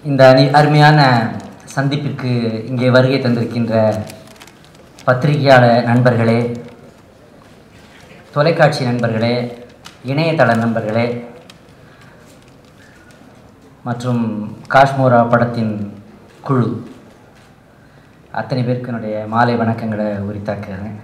இந்த அணி அருமையான சந்திப்பிற்கு இங்கே வருகை தந்திருக்கின்ற பத்திரிகையாளர் நண்பர்களே தொலைக்காட்சி நண்பர்களே இணையதள நண்பர்களே மற்றும் காஷ்மோரா படத்தின் குழு அத்தனை பேருக்கு என்னுடைய மாலை வணக்கங்களை உரித்தாக்குறேன்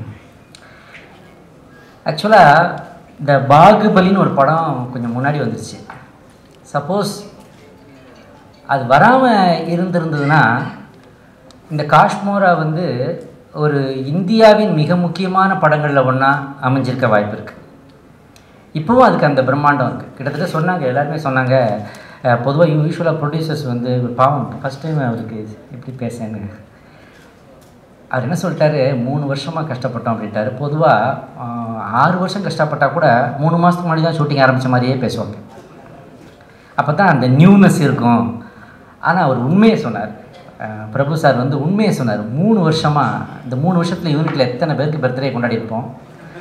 ஆக்சுவலாக இந்த பாகுபலின்னு ஒரு படம் கொஞ்சம் முன்னாடி வந்துருச்சு சப்போஸ் அது வராமல் இருந்திருந்ததுன்னா இந்த காஷ்மோரா வந்து ஒரு இந்தியாவின் மிக முக்கியமான படங்களில் ஒன்றா அமைஞ்சிருக்க வாய்ப்பு இருக்குது இப்போவும் அதுக்கு அந்த பிரம்மாண்டம் இருக்குது கிட்டத்தட்ட சொன்னாங்க எல்லாருமே சொன்னாங்க பொதுவாக யூஸ்வலாக ப்ரொடியூசர்ஸ் வந்து பாவம் ஃபஸ்ட் டைம் அவருக்கு எப்படி பேசேன்னு அவர் என்ன சொல்லிட்டாரு மூணு வருஷமாக கஷ்டப்பட்டோம் அப்படின்ட்டாரு பொதுவாக ஆறு வருஷம் கஷ்டப்பட்டால் கூட மூணு மாதத்துக்கு முன்னாடி தான் ஷூட்டிங் ஆரம்பித்த மாதிரியே பேசுவாங்க அப்போ தான் அந்த நியூனஸ் இருக்கும் ஆனால் அவர் உண்மையை சொன்னார் அஹ் பிரபு சார் வந்து உண்மையை சொன்னார் மூணு வருஷமாக இந்த மூணு வருஷத்தில் யூனிட்டில் எத்தனை பேருக்கு பர்த்டே கொண்டாடி இருப்போம்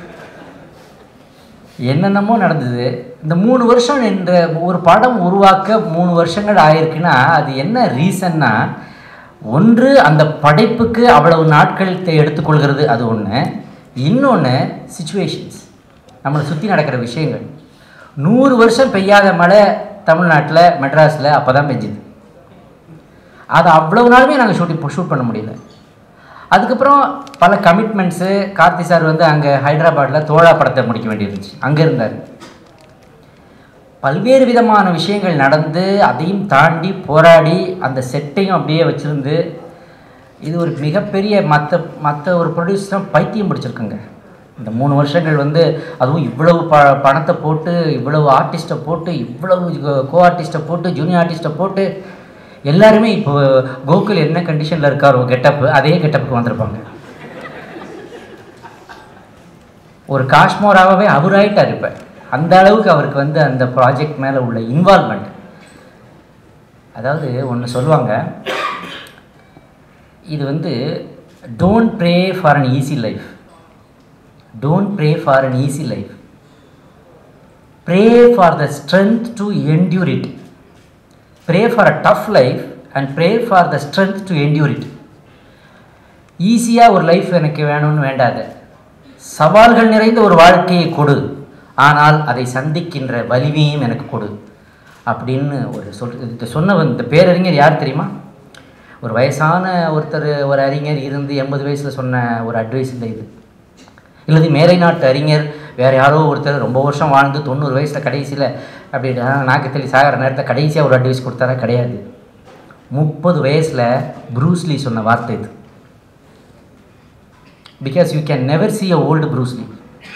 என்னென்னமோ நடந்தது இந்த மூணு வருஷம் என்ற ஒரு படம் உருவாக்க மூணு வருஷங்கள் ஆயிருக்குன்னா அது என்ன ரீசன்னா ஒன்று அந்த படைப்புக்கு அவ்வளவு நாட்கள் தே- எடுத்துக்கொள்கிறது அது ஒன்று இன்னொன்று சுச்சுவேஷன்ஸ் நம்மளை சுற்றி நடக்கிற விஷயங்கள் நூறு வருஷம் பெய்யாத மழை தமிழ்நாட்டில் மெட்ராஸில் அப்போ தான் பெஞ்சுது அது அவ்வளவு நாளுமே நாங்கள் ஷூட்டிங் ஷூட் பண்ண முடியல அதுக்கப்புறம் பல கமிட்மெண்ட்ஸு கார்த்தி சார் வந்து அங்கே ஹைதராபாத்தில் தோழா படத்தை முடிக்க வேண்டியிருந்துச்சு அங்கே இருந்தார் பல்வேறு விதமான விஷயங்கள் நடந்து அதையும் தாண்டி போராடி அந்த செட்டையும் அப்படியே வச்சுருந்து இது ஒரு மிகப்பெரிய மற்ற மற்ற ஒரு ப்ரொடியூசரும் பைத்தியம் பிடிச்சிருக்குங்க இந்த மூணு வருஷங்கள் வந்து அதுவும் இவ்வளவு ப பணத்தை போட்டு இவ்வளவு ஆர்டிஸ்ட்டை போட்டு இவ்வளவு கோ ஆர்டிஸ்ட்டை போட்டு ஜூனியர் ஆர்டிஸ்ட்டை போட்டு எல்லாருமே இப்போ கோகுல் என்ன கண்டிஷனில் இருக்காரோ கெட்டப்பு அதே கெட்டப்புக்கு வந்திருப்பாங்க ஒரு காஷ்மோராகவே அவராயிட்டார் இப்போ அந்த அளவுக்கு அவருக்கு வந்து அந்த ப்ராஜெக்ட் மேலே உள்ள இன்வால்மெண்ட் அதாவது ஒன்று சொல்லுவாங்க இது வந்து don't pray for an easy life don't pray for an easy life pray for the strength to endure it pray for a tough life and pray for the strength to endure it ஈஸியாக ஒரு life எனக்கு வேணும்னு வேண்டாத சவால்கள் நிறைந்த ஒரு வாழ்க்கையை கொடு ஆனால் அதை சந்திக்கின்ற வலிமையும் எனக்கு கொடு அப்படின்னு ஒரு சொல் இது சொன்னவன் இந்த பேரறிஞர் யார் தெரியுமா ஒரு வயசான ஒருத்தர் ஒரு அறிஞர் இருந்து எண்பது வயசில் சொன்ன ஒரு அட்வைஸ் இல்லை இது இல்லது மேலை நாட்டு அறிஞர் வேறு யாரோ ஒருத்தர் ரொம்ப வருஷம் வாழ்ந்து தொண்ணூறு வயசில் கடைசியில் அப்படி நாக்கத்தள்ளி சாகிற நேரத்தை கடைசியாக ஒரு அட்வைஸ் கொடுத்தாரா கிடையாது முப்பது வயசில் ப்ரூஸ்லி சொன்ன வார்த்தை இது because you can never see a old Bruce Lee.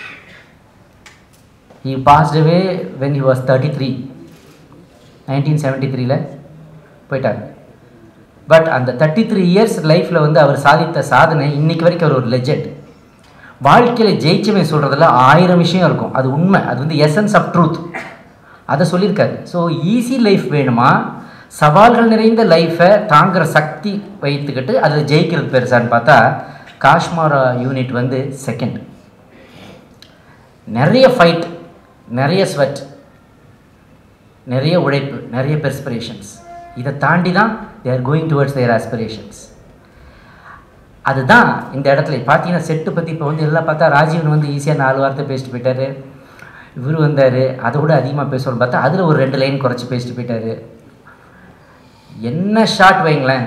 He passed away when he was thirty three nineteen seventy த்ரீல போயிட்டார் பட் அந்த தேர்ட்டி த்ரீ இயர்ஸ் லைஃப்பில் வந்து அவர் சாதித்த சாதனை இன்னைக்கு வரைக்கும் அவர் ஒரு லெஜெண்ட் வாழ்க்கையில் ஜெயிச்சவன் சொல்கிறதுல ஆயிரம் விஷயம் இருக்கும் அது உண்மை அது வந்து எசன்ஸ் ஆஃப் ட்ரூத் அதை சொல்லியிருக்காரு ஸோ ஈஸி லைஃப் வேணுமா சவால்கள் நிறைந்த லைஃப்பை தாங்குற சக்தி வைத்துக்கிட்டு அதில் ஜெயிக்கிறது பெருசான்னு பார்த்தா காஷ்மீரா யூனிட் வந்து செகண்ட் நிறைய ஃபைட் நிறைய ஸ்வெட் நிறைய உழைப்பு நிறைய பெர்ஸ்பிரேஷன்ஸ் இதை தாண்டி தான் they're going towards their aspirations அதுதான் இந்த இடத்துல பார்த்தீங்கன்னா செட்டு பற்றி இப்போ வந்து எல்லாம் பார்த்தா ராஜீவன் வந்து ஈஸியாக நாலு வார்த்தை பேசிட்டு போயிட்டாரு இவர் வந்தார் அதை விட அதிகமாக பேசுவோம்னு பார்த்தா அதில் ஒரு ரெண்டு லைன் குறைச்சி பேசிட்டு போயிட்டாரு என்ன ஷாட் வைங்களேன்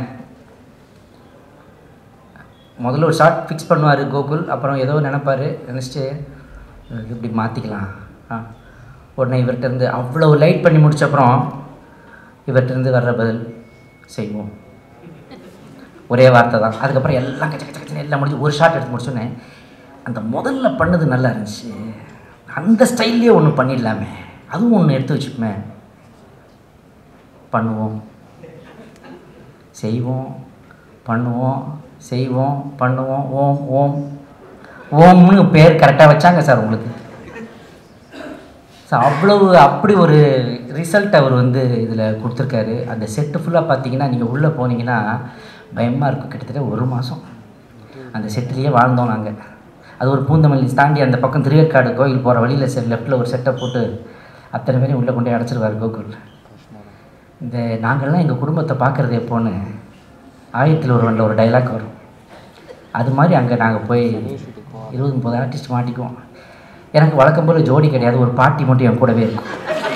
முதல்ல ஒரு ஷார்ட் ஃபிக்ஸ் பண்ணுவார் கோகுல் அப்புறம் ஏதோ நினைப்பார் நினச்சிட்டு "இது இப்படி மாற்றிக்கலாம் ஆ உடனே இவர்கிட்ட இருந்து அவ்வளோ லைட் பண்ணி முடிச்ச அப்புறம் இவர்கிட்ட இருந்து வர்ற பதில் செய்வோம் ஒரே வார்த்தை தான் அதுக்கப்புறம் எல்லாம் கச்ச கச்ச கச்சன்னு எல்லாம் முடிஞ்சு ஒரு ஷாட் எடுத்து முடிச்சோன்னே அந்த முதல்ல பண்ணது நல்லா இருந்துச்சு அந்த ஸ்டைல்லே ஒன்று பண்ணிடலாமே அதுவும் ஒன்று எடுத்து வச்சுக்குமே பண்ணுவோம் செய்வோம் பண்ணுவோம் செய்வோம் பண்ணுவோம் ஓம் ஓம் ஓம்னு பேர் கரெக்டாக வச்சாங்க சார் உங்களுக்கு ஸோ அவ்வளவு அப்படி ஒரு ரிசல்ட் அவர் வந்து இதில் கொடுத்துருக்காரு அந்த செட்டு ஃபுல்லாக பார்த்தீங்கன்னா நீங்கள் உள்ளே போனீங்கன்னா பயமாக இருக்கும் கிட்டத்தட்ட ஒரு மாதம் அந்த செட்டுலேயே வாழ்ந்தோம் நாங்கள் அது ஒரு பூந்தமல்லி தாண்டி அந்த பக்கம் திருவேற்காடு கோயில் போகிற வழியில் சரி லெஃப்ட்டில் ஒரு செட்டை போட்டு அத்தனை பேரையும் உள்ளே கொண்டு போய் அடைச்சிருவார் கோகுல் இந்த நாங்கள்லாம் எங்கள் குடும்பத்தை பார்க்குறது எப்போன்னு ஆயிரத்தில் ஒருவனில் ஒரு டைலாக் வரும் அது மாதிரி அங்கே நாங்கள் போய் இருபது முப்பது ஆர்டிஸ்ட் மாட்டிக்குவோம் எனக்கு வழக்கம் போல் ஜோடி கிடையாது ஒரு பாட்டி மட்டும் என் கூடவே இருக்கும்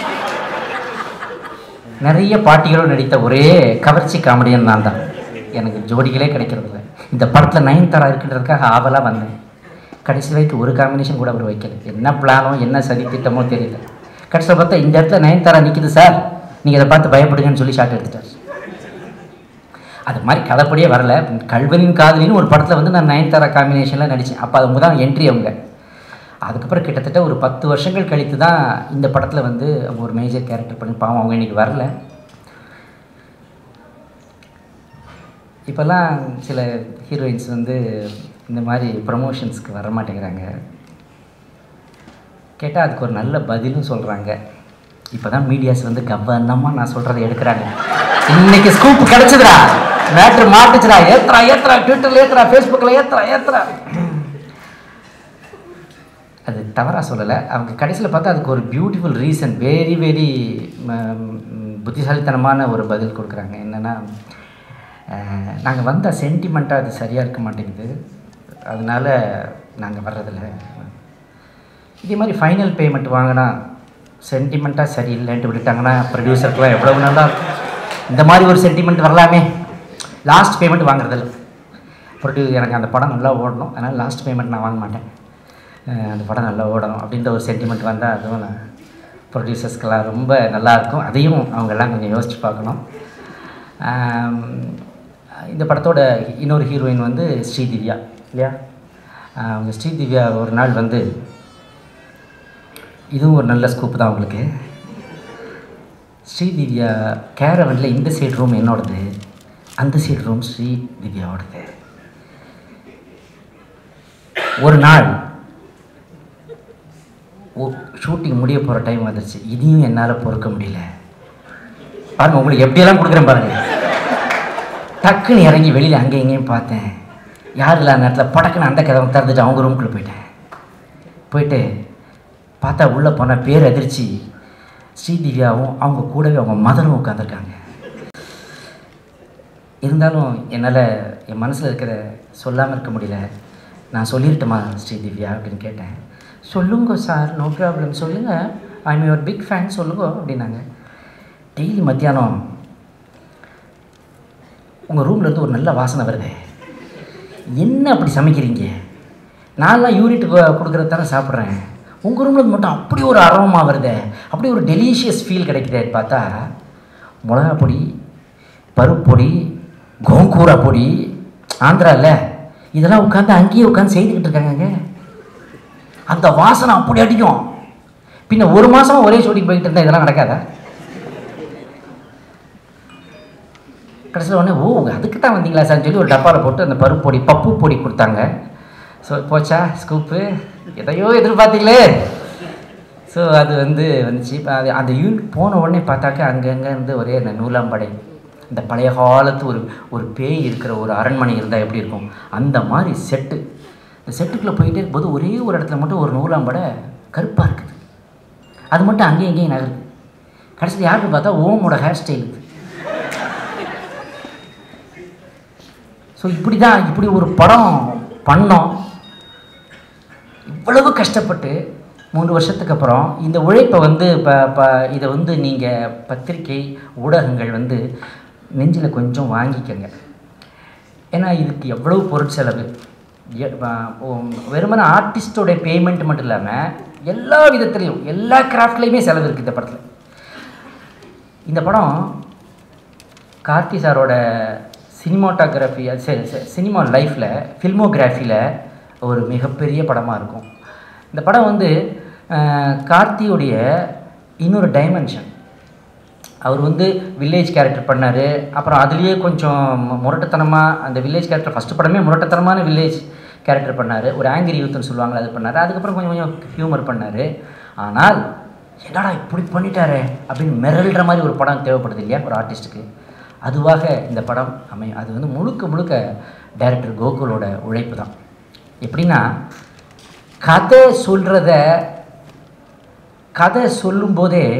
நிறைய பாட்டிகளும் நடித்த ஒரே கவர்ச்சி காமெடியன் நான் தான் எனக்கு ஜோடிகளே கிடைக்கிறதில்ல இந்த படத்தில் நயன்தாரா இருக்கின்றதுக்காக ஆவலாக வந்தேன் கடைசி வரைக்கும் ஒரு காம்பினேஷன் கூட அவர் வைக்கல என்ன பிளானோ என்ன சதி திட்டமோ தெரியல கடைசியில் பார்த்தா இந்த இடத்துல நயன்தாரா நிற்கிது சார் நீங்கள் இதை பார்த்து பயப்படுங்கன்னு சொல்லி ஷாட் எடுத்துட்டார் அது மாதிரி கதைப்படியே வரல கல்வனின் காதலின்னு ஒரு படத்தில் வந்து நான் நயன்தாரா காம்பினேஷனில் நடித்தேன் அப்போ அவங்க தான் என்ட்ரி அவங்க அதுக்கப்புறம் கிட்டத்தட்ட ஒரு பத்து வருஷங்கள் கழித்து தான் இந்த படத்தில் வந்து அவங்க ஒரு மேஜர் கேரக்டர் பண்ணி பாவம் அவங்க இன்றைக்கி வரல இப்போல்லாம் சில ஹீரோயின்ஸ் வந்து இந்த மாதிரி ப்ரமோஷன்ஸ்க்கு வர மாட்டேங்கிறாங்க கேட்டால் அதுக்கு ஒரு நல்ல பதிலும் சொல்கிறாங்க இப்போ தான் மீடியாஸ் வந்து கவனமாக நான் சொல்கிறத எடுக்கிறாங்க இன்னைக்கு ஸ்கூப் கிடச்சிதுடா மேட்ரு மாட்டுச்சுடா ஏத்துறா ஏத்துறா ட்விட்டரில் ஏத்துறா ஃபேஸ்புக்கில் ஏத்துறா ஏத்துறா அது தவறாக சொல்லலை அவங்க கடைசியில் பார்த்தா அதுக்கு ஒரு பியூட்டிஃபுல் ரீசன் வெரி வெரி புத்திசாலித்தனமான ஒரு பதில் கொடுக்குறாங்க என்னென்னா நாங்கள் வந்த சென்டிமெண்ட்டாக அது சரியாக இருக்க மாட்டேங்குது அதனால நாங்கள் வர்றதில்ல இதே மாதிரி ஃபைனல் பேமெண்ட் வாங்கினா சென்டிமெண்ட்டாக சரியில்லைன்ட்டு விட்டுட்டாங்கன்னா ப்ரொடியூசருக்குலாம் எவ்வளவு நல்லா இருக்கும் இந்த மாதிரி ஒரு சென்டிமெண்ட் வரலாமே லாஸ்ட் பேமெண்ட் வாங்குறதில்ல ப்ரொடியூ எனக்கு அந்த படம் நல்லா ஓடணும் அதனால் லாஸ்ட் பேமெண்ட் நான் வாங்க மாட்டேன் அஹ் அந்த படம் நல்லா ஓடணும் அப்படின்ற ஒரு சென்டிமெண்ட் வந்தால் அதுவும் நான் ப்ரொடியூசர்ஸ்க்கெல்லாம் ரொம்ப நல்லாயிருக்கும் அதையும் அவங்கெல்லாம் கொஞ்சம் யோசித்து பார்க்கணும் ஆம், இந்த படத்தோட இன்னொரு ஹீரோயின் வந்து ஸ்ரீதிவ்யா இல்லையா ஆஹ் அவங்க ஸ்ரீதிவ்யா ஒரு நாள் வந்து இதுவும் ஒரு நல்ல ஸ்கூப் தான் உங்களுக்கு ஸ்ரீதிவ்யா கேரவனில் இந்த சைடு ரூம் என்னோடது அந்த சைடு ரூம் ஸ்ரீ திவ்யாவோடது ஒரு நாள் ஷூட்டிங் முடிய போகிற டைம் வந்துருச்சு இதையும் என்னால் பொறுக்க முடியல பாருங்க உங்களுக்கு எப்படியெல்லாம் கொடுக்குறேன் பாருங்க டக்குன்னு இறங்கி வெளியில் அங்கே இங்கேயும் பார்த்தேன் யார் இல்லாத நேரத்தில் படக்குன்னு அந்த கதவை திறந்துட்டு அவங்க ரூம்குள்ளே போயிட்டேன் போயிட்டு பார்த்தா உள்ளே போனால் பேர் அதிர்ச்சி ஸ்ரீதிவ்யாவும் அவங்க கூடவே அவங்க மதரும் உட்காந்துருக்காங்க இருந்தாலும் என்னால் என் மனசில் இருக்கிற சொல்லாமல் இருக்க முடியல நான் சொல்லிடட்டுமா ஸ்ரீதிவ்யா அப்படின்னு கேட்டேன் சொல்லுங்க சார் நோ ப்ராப்ளம் சொல்லுங்கள் I am your big fan சொல்லுங்க அப்படின்னாங்க டெய்லி மத்தியானம் உங்கள் ரூம்லேருந்து ஒரு நல்ல வாசனை வருது என்ன அப்படி சமைக்கிறீங்க நான்லாம் யூனிட்டுக்கு கொடுக்குறது தானே சாப்பிட்றேன் உங்கள் ரூமில் மட்டும் அப்படி ஒரு அரோமா வருதே அப்படி ஒரு டெலிஷியஸ் ஃபீல் கிடைக்குதே பார்த்தா மிளகா பொடி பருப்பு பொடி கோங்கூரா பொடி ஆந்திராவில் இதெல்லாம் உட்காந்து அங்கேயே உட்காந்து செய்துக்கிட்டு இருக்காங்க அந்த வாசனை அப்படி அடிக்கும் பின்ன ஒரு மாதமாக ஒரே ஷூட்டிங் போயிட்டு இருந்தால் இதெல்லாம் நடக்காதா கடைசியில் உடனே ஓ அதுக்கு தான் வந்தீங்களா சார்னு சொல்லி ஒரு டப்பாவில் போட்டு அந்த பருப்பு பொடி பப்பு பொடி கொடுத்தாங்க ஸோ போச்சா ஸ்கூப்பு எதையோ எதிர்பார்த்தீங்களே ஸோ அது வந்து வந்துச்சு இப்போ அது அந்த யூனிட் போன உடனே பார்த்தாக்க அங்கங்கே இருந்து ஒரே அந்த நூலாம்படை இந்த பழைய காலத்து ஒரு ஒரு பேய் இருக்கிற ஒரு அரண்மனை இருந்தால் எப்படி இருக்கும் அந்த மாதிரி செட்டு இந்த செட்டுக்குள்ளே போயிட்டே இருக்கும்போது ஒரே ஒரு இடத்துல மட்டும் ஒரு நூலாம்படை கருப்பாக இருக்குது அது மட்டும் அங்கேயும் இங்கேயும் நகருது கடைசியில் யாருன்னு பார்த்தா ஓமோட ஹேர் ஸ்டைல் இது ஸோ இப்படி தான் இப்படி ஒரு படம் பண்ணோம் இவ்வளவு கஷ்டப்பட்டு மூணு வருஷத்துக்கு அப்புறம் இந்த உழைப்பை வந்து இப்போ இப்போ இதை வந்து நீங்கள் பத்திரிகை ஊடகங்கள் வந்து நெஞ்சில் கொஞ்சம் வாங்கிக்கங்க ஏன்னா இதுக்கு எவ்வளவு பொருட்செலவு எ- வ- உம், வெறுமனே ஆர்டிஸ்டோடைய பேமெண்ட் மட்டும் இல்லாமல் எல்லா விதத்துலேயும் எல்லா கிராஃப்ட்லேயுமே செலவு இருக்குது இந்த படத்தில் இந்த படம் கார்த்தி சாரோட சினிமாட்டோகிராஃபி சினிமா லைஃப்பில் ஃபில்மோகிராஃபியில் ஒரு மிகப்பெரிய படமாக இருக்கும் இந்த படம் வந்து அஹ், கார்த்தியுடைய இன்னொரு டைமென்ஷன் அவர் வந்து வில்லேஜ் கேரக்டர் பண்ணார் அப்புறம் அதுலேயே கொஞ்சம் மு- முரட்டுத்தனமாக அந்த வில்லேஜ் கேரக்டர் ஃபஸ்ட்டு படமே முரட்டுத்தனமான வில்லேஜ் கேரக்டர் பண்ணார் ஒரு ஆங்கிரி யூத்துன்னு சொல்லுவாங்களே அது பண்ணார் அதுக்கப்புறம் கொஞ்சம் கொஞ்சம் ஹியூமர் பண்ணார் ஆனால் என்னடா இப்படி பண்ணிட்டாரே அப்படின்னு மிரள்ற மாதிரி ஒரு படம் தேவைப்படுது இல்லையா ஒரு ஆர்டிஸ்ட்டுக்கு அதுவாக இந்த படம் அமையும் அது வந்து முழுக்க முழுக்க டைரக்டர் கோகுலோட உழைப்பு தான் எப்படின்னா கதை சொல்கிறத கதை சொல்லும்போதே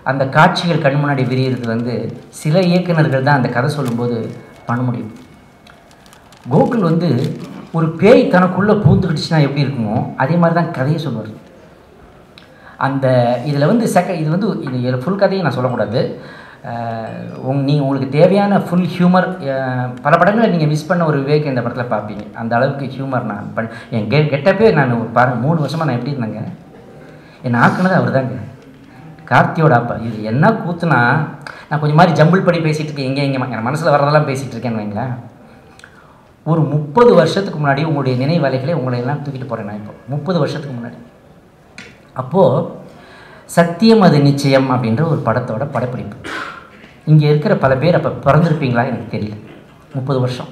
அந்த காட்சிகள் கண் முன்னாடி விரியிறது வந்து சில இயக்குனர்கள் தான் அந்த கதை சொல்லும்போது பண்ண முடியும் கோகுல் வந்து ஒரு பேய் தனக்குள்ளே பூந்துக்கிடுச்சுன்னா எப்படி இருக்குமோ அதே மாதிரி தான் கதையை சொல்லுவார் அந்த இதில் வந்து செக இது வந்து இது ஃபுல் கதையை நான் சொல்லக்கூடாது அஹ் உங் நீங்கள் உங்களுக்கு தேவையான ஃபுல் ஹியூமர் பல படங்களை நீங்கள் மிஸ் பண்ண ஒரு விவேக் இந்த படத்தில் பார்ப்பீங்க அந்த அளவுக்கு ஹியூமர் நான் பண்ண என் கெ கெட்டப்பே நான் ஒரு பாருங்க மூணு வருஷமாக நான் எப்படி இருந்தேங்க என்னை ஆக்குனது அவர் தாங்க கார்த்தியோட அப்பா இது என்ன கூத்துனா நான் கொஞ்சம் மாதிரி ஜம்பிள் படி பேசிகிட்டு இருக்கேன் எங்கே எங்கே என் மனசில் வரதெல்லாம் பேசிகிட்டு இருக்கேன்னு வைங்களேன் ஒரு முப்பது வருஷத்துக்கு முன்னாடி உங்களுடைய நினைவலைகளை உங்களை எல்லாம் தூக்கிட்டு போகிறேன் நான் இப்போ முப்பது வருஷத்துக்கு முன்னாடி அப்போது சத்தியம் அது நிச்சயம் அப்படின்ற ஒரு படத்தோட படப்பிடிப்பு இங்கே இருக்கிற பல பேர் அப்போ பிறந்திருப்பீங்களா எனக்கு தெரியல முப்பது வருஷம்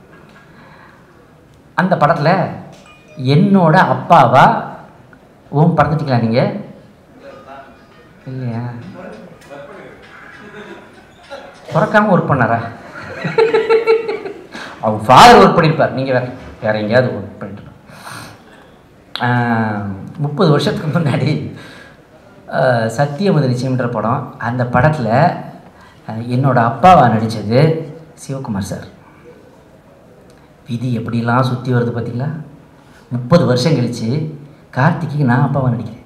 அந்த படத்தில் என்னோட அப்பாவா ஓம் பிறந்துட்டீங்களா நீங்கள் இல்லையா பிறக்காம ஒர்க் பண்ணாரா அவங்க ஃபாதர் ஒர்க் பண்ணியிருப்பார் நீங்கள் வேறு வேறு எங்கேயாவது ஒர்க் பண்ணிட்டு முப்பது வருஷத்துக்கு முன்னாடி ஆஹ், சத்தியமது நிச்சயம்ன்ற படம் அந்த படத்தில் என்னோட அப்பாவா நடித்தது சிவகுமார் சார் விதி எப்படிலாம் சுற்றி வருது பார்த்தீங்களா முப்பது வருஷம் கழித்து கார்த்திக்கு நான் அப்பாவா நடிக்கிறேன்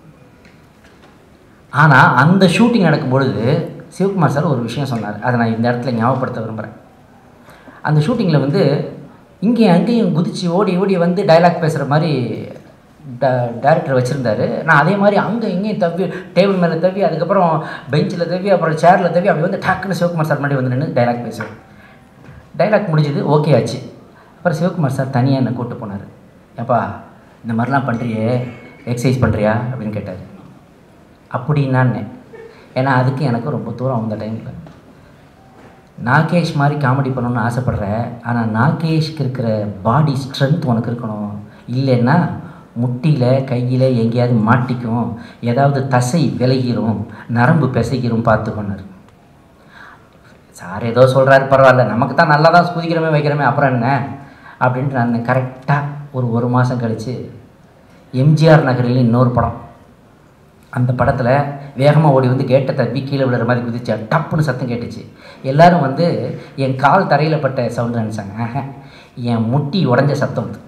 ஆனால் அந்த ஷூட்டிங் நடக்கும் பொழுது சிவகுமார் சார் ஒரு விஷயம் சொன்னார் அதை நான் இந்த இடத்துல ஞாபகப்படுத்த விரும்புகிறேன் அந்த ஷூட்டிங்கில் வந்து இங்கேயும் அங்கேயும் குதிச்சு ஓடி ஓடி வந்து டைலாக் பேசுகிற மாதிரி ட டேரக்டர் வச்சுருந்தாரு நான் அதே மாதிரி அங்கே இங்கேயும் தவி டேபிள் மேலே தவி அதுக்கப்புறம் பெஞ்சில் தவி அப்புறம் சேரில் தவி அப்படி வந்து டக்குன்னு சிவகுமார் சார் முன்னாடி வந்து நின்று டைலாக் பேசுவேன் டைலாக் முடிஞ்சது ஓகே ஆச்சு அப்புறம் சிவகுமார் சார் தனியாக என்னை கூப்பிட்டு போனார் ஏப்பா இந்த மாதிரிலாம் பண்ணுறியே எக்ஸசைஸ் பண்ணுறியா அப்படின்னு கேட்டார் அப்படின்னான்னு ஏன்னா அதுக்கு எனக்கு ரொம்ப தூரம் அந்த டைமில் நாகேஷ் மாதிரி காமெடி பண்ணணும்னு ஆசைப்பட்ற ஆனால் நாகேஷ்க்கு இருக்கிற பாடி ஸ்ட்ரென்த் உனக்கு இருக்கணும் இல்லைன்னா முட்டியில் கையில் எங்கேயாவது மாட்டிக்கும் ஏதாவது தசை விலகிரும் நரம்பு பிசைக்கிரும் பார்த்துக்கொண்டார் சார் ஏதோ சொல்கிறாரு பரவாயில்ல நமக்கு தான் நல்லா தான் குதிக்கிறோமே வைக்கிறோமே அப்புறம் என்ன அப்படின்ட்டு நான் கரெக்டாக ஒரு ஒரு மாதம் கழித்து எம்ஜிஆர் நகரில் இன்னொரு படம் அந்த படத்தில் வேகமாக ஓடி வந்து கேட்டை தப்பி கீழே விழுற மாதிரி குதிச்சா டப்புன்னு சத்தம் கேட்டுச்சு எல்லாரும் வந்து என் கால் தரையில் பட்ட சவுண்டு நினச்சாங்க ஆஹா, என் முட்டி உடஞ்ச சத்தம் அது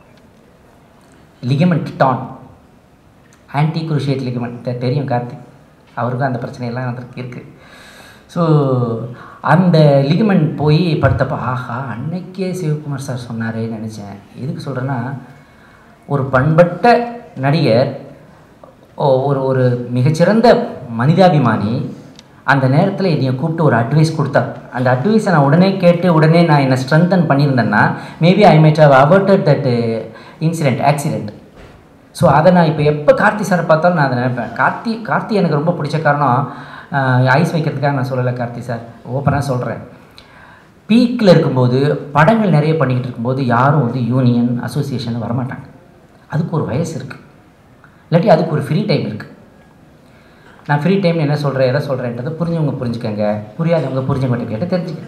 ligament torn anti cruciate ligament தெரியும் கார்த்திக் அவருக்கும் அந்த பிரச்சனையெல்லாம் வந்துருக்கு இருக்குது ஸோ அந்த லிகமெண்ட் போய் படுத்தப்போ ஆஹா அன்னைக்கே சிவகுமார் சார் சொன்னாரேன்னு நினச்சேன் எதுக்கு சொல்கிறேன்னா ஒரு பண்பட்ட நடிகர் ஓ- ஒரு ஒரு மிகச்சிறந்த மனிதாபிமானி அந்த நேரத்தில் என்னைய கூப்பிட்டு ஒரு அட்வைஸ் கொடுத்தார் அந்த அட்வைஸை நான் உடனே கேட்டு உடனே நான் என்னை ஸ்ட்ரென்தன் பண்ணியிருந்தேன்னா maybe I might have averted that incident accident so அதை நான் இப்போ எப்போ கார்த்தி சாரை பார்த்தாலும் நான் அதை நினைப்பேன் கார்த்தி கார்த்தி எனக்கு ரொம்ப பிடிச்ச காரணம் ஐஸ் வைக்கிறதுக்காக நான் சொல்லலை கார்த்தி சார் ஓப்பனாக சொல்கிறேன் பீக்கில் இருக்கும்போது படங்கள் நிறைய பண்ணிக்கிட்டு இருக்கும்போது யாரும் வந்து யூனியன் அசோசியேஷன் வரமாட்டாங்க அதுக்கு ஒரு வயசு இருக்குது இல்லாட்டி அதுக்கு ஒரு ஃப்ரீ டைம் இருக்குது நான் ஃப்ரீ டைம் என்ன சொல்கிறேன் எதை சொல்கிறேன்றதை புரிஞ்சவங்க புரிஞ்சுக்கங்க புரியாதவங்க புரிஞ்சவங்ககிட்ட கேட்டு தெரிஞ்சுக்க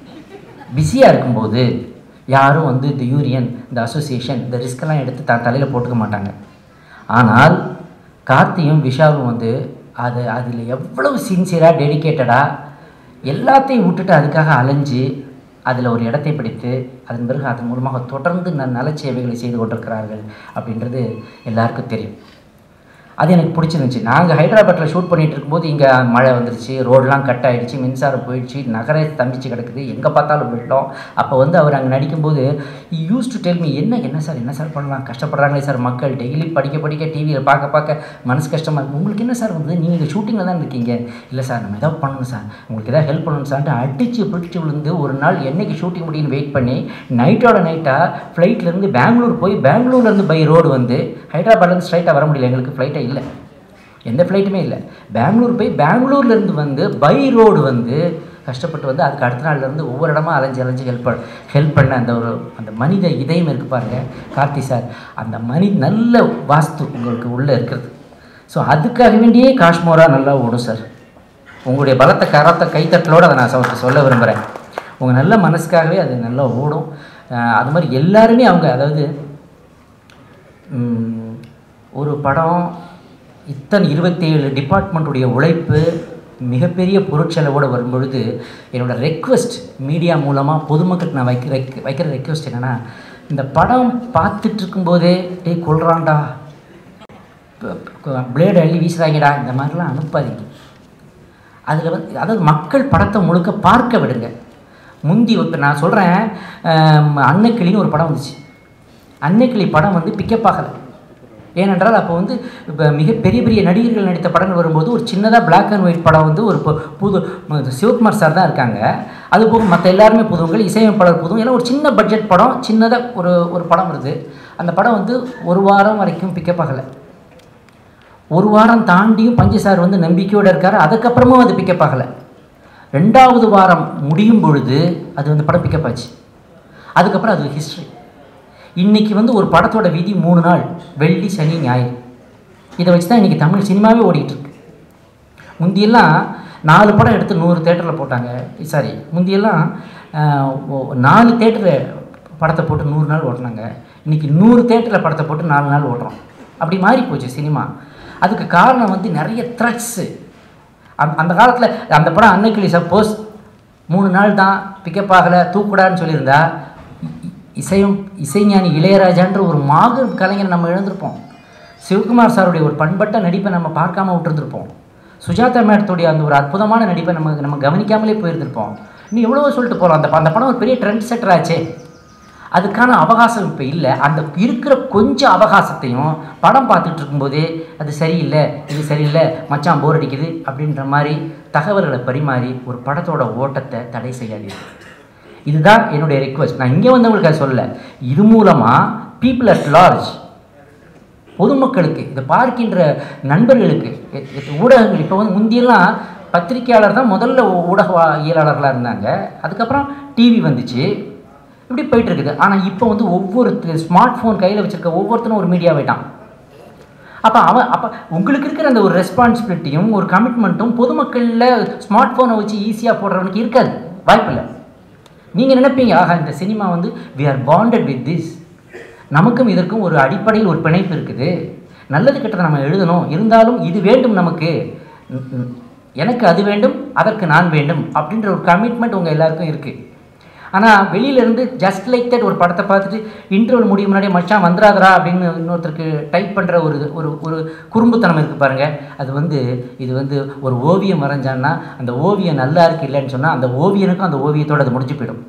பிஸியாக இருக்கும்போது யாரும் வந்து இந்த யூனியன் இந்த அசோசியேஷன் இந்த ரிஸ்க்கெல்லாம் எடுத்து தான் தலையில் போட்டுக்க மாட்டாங்க ஆனால் கார்த்தியும் விஷாலும் வந்து அது அதில் எவ்வளவு சின்சியராக டெடிக்கேட்டடாக எல்லாத்தையும் விட்டுட்டு அதுக்காக அலைஞ்சு அதில் ஒரு இடத்தை பிடித்து அதன் பிறகு அதன் மூலமாக தொடர்ந்து ந நலச்சேவைகளை செய்து கொண்டிருக்கிறார்கள் அப்படின்றது எல்லாருக்கும் தெரியும் அது எனக்கு பிடிச்சிருந்துச்சு நாங்கள் ஹைதராபாத்தில் ஷூட் பண்ணிட்டு இருக்கும்போது இங்கே மழை வந்துருச்சு ரோடெலாம் கட் ஆயிடுச்சு மின்சாரம் போயிடுச்சு நகரே தம்பிச்சு கிடக்குது எங்கே பார்த்தாலும் வெள்ளம் அப்போ வந்து அவர் அங்கே நடிக்கும்போது யூஸ் டு டெல் மீ என்ன என்ன சார் என்ன சார் பண்ணலாம் கஷ்டப்படுறாங்களே சார் மக்கள் டெய்லி படிக்க படிக்க டிவியில் பார்க்க பார்க்க மனசு கஷ்டமாக இருக்கு உங்களுக்கு என்ன சார் வந்து நீங்கள் இங்கே ஷூட்டிங்கில் தான் இருக்கீங்க இல்லை சார் நம்ம ஏதாவது பண்ணணும் சார் உங்களுக்கு ஏதாவது ஹெல்ப் பண்ணணும் சார்ட்டு அடித்து பிடிச்சி விழுந்து ஒரு நாள் என்னைக்கு ஷூட்டிங் முடியும்னு வெயிட் பண்ணி நைட்டோட நைட்டாக ஃப்ளைட்லேருந்து பெங்களூர் போய் பெங்களூர்லேருந்து பை ரோடு வந்து ஹைதராபாத்லேருந்து ஸ்ட்ரைட்டாக வர முடியல எங்களுக்கு ஃப்ளைட்டே இல்லை எந்த ஃப்ளைட்டுமே இல்லை பெங்களூர் போய் பெங்களூர்லேருந்து வந்து பை ரோடு வந்து கஷ்டப்பட்டு வந்து அதுக்கு அடுத்த நாள்லேருந்து ஒவ்வொரு இடமா அலைஞ்சு அலைஞ்சு ஹெல்ப் பண்ண ஹெல்ப் பண்ண அந்த ஒரு அந்த மனித இதயம் இருக்கு பாருங்க கார்த்தி சார் அந்த மனி நல்ல வாஸ்து உங்களுக்கு உள்ளே இருக்கிறது ஸோ அதுக்காக வேண்டியே காஷ்மோரா நல்லா ஓடும் சார் உங்களுடைய பலத்தை கரத்தை கைத்தட்டலோடு அதை நான் சொ- சொல்ல விரும்புகிறேன் உங்கள் நல்ல மனசுக்காகவே அது நல்லா ஓடும் அஹ் அது மாதிரி எல்லாருமே அவங்க அதாவது ம், ஒரு படம் இத்தனை இருபத்தேழு டிபார்ட்மெண்ட்டுடைய உழைப்பு மிகப்பெரிய பொருட்செலவோடு வரும்பொழுது என்னோட ரெக்வெஸ்ட் மீடியா மூலமாக பொதுமக்களுக்கு நான் வைக்கிற வைக்கிற ரெக்வெஸ்ட் என்னென்னா இந்த படம் பார்த்துட்டு இருக்கும்போதே டேய் கொள்றான்டா பிளேடு அள்ளி வீசுறாங்கடா இந்த மாதிரிலாம் அனுப்பாதீங்க அதில் வந்து அதாவது மக்கள் படத்தை முழுக்க பார்க்க விடுங்க முந்தி இப்போ நான் சொல்கிறேன் அன்னைக்கிளின்னு ஒரு படம் வந்துச்சு அன்னைக்கிளி படம் வந்து பிக்கப் ஆகலை ஏனென்றால் அப்போ வந்து இப்போ மிக பெரிய பெரிய நடிகர்கள் நடித்த படங்கள் வரும்போது ஒரு சின்னதாக பிளாக் அண்ட் ஒயிட் படம் வந்து ஒரு பு- புது ம- சிவகுமார் சார் தான் இருக்காங்க அது போக மற்ற எல்லாருமே புதுவங்கள் இசையமைப்பாளர் புதுவங்க எல்லாம் ஒரு சின்ன பட்ஜெட் படம் சின்னதாக ஒரு ஒரு படம் வருது அந்த படம் வந்து ஒரு வாரம் வரைக்கும் பிக்கப் ஆகலை ஒரு வாரம் தாண்டியும் பஞ்சு சார் வந்து நம்பிக்கையோடு இருக்கார் அதுக்கப்புறமும் அது பிக்கப் ஆகலை ரெண்டாவது வாரம் முடியும் பொழுது அது வந்து படம் பிக்கப் ஆச்சு அதுக்கப்புறம் அது ஹிஸ்ட்ரி இன்னைக்கு வந்து ஒரு படத்தோட விதி மூணு நாள் வெள்ளி சனி ஞாயிறு இதை வச்சு தான் இன்றைக்கி தமிழ் சினிமாவே ஓடிட்டு இருக்கு முந்தியெல்லாம் நாலு படம் எடுத்து நூறு தேட்டரில் போட்டாங்க சாரி முந்தியெல்லாம் ஆஹ், ஒ- நாலு தேட்டரில் படத்தை போட்டு நூறு நாள் ஓட்டினாங்க இன்றைக்கி நூறு தேட்டரில் படத்தை போட்டு நாலு நாள் ஓட்டுறோம் அப்படி மாறி போச்சு சினிமா அதுக்கு காரணம் வந்து நிறைய த்ரெட்ஸு அந்த அந்த காலத்தில் அந்த படம் அன்னைக்கிளி சப்போஸ் மூணு நாள் தான் பிக்கப் ஆகலை தூக்குடான்னு சொல்லியிருந்தா இ- இ- இசையும் இசைஞானி இளையராஜான்ற ஒரு மாபெரும் கலைஞரை நம்ம இழந்திருப்போம் சிவகுமார் சாருடைய ஒரு பண்பட்ட நடிப்பை நம்ம பார்க்காம விட்டுருந்துருப்போம் சுஜாதா மேடத்துடைய அந்த ஒரு அற்புதமான நடிப்பை நம்ம நம்ம கவனிக்காமலே போயிருந்திருப்போம் இன்னும் எவ்வளவோ சொல்லிட்டு போகிறோம் அந்த ப- அந்த படம் ஒரு பெரிய ட்ரெண்ட் செட்டர் ஆச்சே அதுக்கான அவகாசம் இப்போ இல்லை அந்த இருக்கிற கொஞ்சம் அவகாசத்தையும் படம் பார்த்துட்டு இருக்கும்போதே அது சரியில்லை இது சரியில்லை மச்சான் போர் அடிக்குது அப்படின்ற மாதிரி தகவல்களை பரிமாறி ஒரு படத்தோட ஓட்டத்தை தடை செய்யாதீர்கள் இதுதான் என்னுடைய ரெக்வஸ்ட் நான் இங்கே வந்தவங்களுக்கு அதை சொல்லலை இது மூலமாக பீப்புள் அட் லார்ஜ் பொதுமக்களுக்கு இதை பார்க்கின்ற நண்பர்களுக்கு எ- எ- ஊடகங்கள் இப்போ வந்து முந்தியெல்லாம் பத்திரிக்கையாளர் தான் முதல்ல ஊ- ஊடகவியலாளர்களாக இருந்தாங்க அதுக்கப்புறம் டிவி வந்துச்சு இப்படி போயிட்டு இருக்குது ஆனால் இப்போ வந்து ஒவ்வொரு ஸ்மார்ட் ஃபோன் கையில் வச்சுருக்க ஒவ்வொருத்தனும் ஒரு மீடியா ஆயிட்டான் அப்போ அவன் அப்போ உங்களுக்கு இருக்கிற அந்த ஒரு ரெஸ்பான்சிபிலிட்டியும் ஒரு கமிட்மெண்ட்டும் பொதுமக்களில் ஸ்மார்ட் ஃபோனை வச்சு ஈஸியாக போடுறவனுக்கு இருக்காது வாய்ப்பில்லை நீங்கள் நினைப்பீங்க ஆஹா இந்த சினிமா வந்து we are bonded with this நமக்கும் இதற்கும் ஒரு அடிப்படையில் ஒரு பிணைப்பு இருக்குது நல்லது கெட்டதை நம்ம எழுதணும் இருந்தாலும் இது வேண்டும் நமக்கு ம், ம், எனக்கு அது வேண்டும் அதற்கு நான் வேண்டும் அப்படின்ற ஒரு கமிட்மெண்ட் உங்கள் எல்லாருக்கும் இருக்குது ஆனால் வெளியிலேருந்து ஜஸ்ட் லைக் தட் ஒரு படத்தை பார்த்துட்டு இன்டர்வல் முடியும் முன்னாடியே மச்சான் வந்துடாதரா அப்படின்னு இன்னொருத்தருக்கு டைப் பண்ணுற ஒரு ஒரு ஒரு குறும்புத்தனம் இருக்குது பாருங்கள் அது வந்து இது வந்து ஒரு ஓவியம் வரைஞ்சான்னா அந்த ஓவியம் நல்லா இருக்கு இல்லைன்னு சொன்னால் அந்த ஓவியனுக்கும் அந்த ஓவியத்தோட அது முடிஞ்சு போயிடும்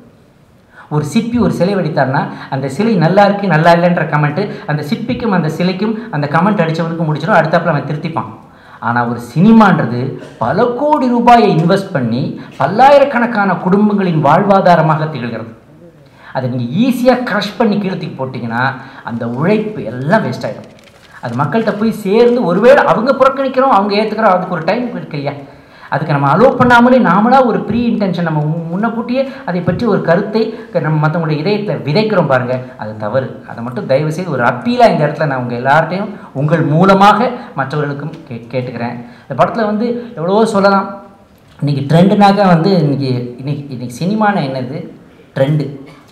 ஒரு சிற்பி ஒரு சிலை வடித்தார்னா அந்த சிலை நல்லா இருக்கு நல்லா இல்லைன்ற கமெண்ட்டு அந்த சிற்பிக்கும் அந்த சிலைக்கும் அந்த கமெண்ட் அடித்தவனுக்கும் முடிச்சிடும் அடுத்தாப்புல அவன் திருத்திப்பான் ஆனால் ஒரு சினிமான்றது பல கோடி ரூபாயை இன்வெஸ்ட் பண்ணி பல்லாயிரக்கணக்கான குடும்பங்களின் வாழ்வாதாரமாக திகழ்கிறது அதை நீங்கள் ஈஸியாக க்ரஷ் பண்ணி கீழத்துக்கு போட்டிங்கன்னா அந்த உழைப்பு எல்லாம் வேஸ்ட் ஆகிடும் அது மக்கள்கிட்ட போய் சேர்ந்து ஒருவேளை அவங்க புறக்கணிக்கிறோம் அவங்க ஏற்றுக்கிறோம் அதுக்கு ஒரு டைம் இருக்கு இல்லையா அதுக்கு நம்ம அலோவ் பண்ணாமலே நாமளாக ஒரு ப்ரீ இன்டென்ஷன் நம்ம முன்- முன்னக்கூட்டியே அதை பற்றி ஒரு கருத்தை க- நம்ம மற்றவங்களுடைய இதயத்தில் விதைக்கிறோம் பாருங்கள் அது தவறு அதை மட்டும் தயவு செய்து ஒரு அப்பீலாக இந்த இடத்துல நான் உங்கள் எல்லார்ட்டையும் உங்கள் மூலமாக மற்றவர்களுக்கும் கே கேட்டுக்கிறேன் இந்த படத்தில் வந்து எவ்வளவோ சொல்லலாம் இன்றைக்கி ட்ரெண்டுனாக்க வந்து இன்றைக்கி இன்னைக்கு இன்னைக்கு சினிமான என்னது ட்ரெண்டு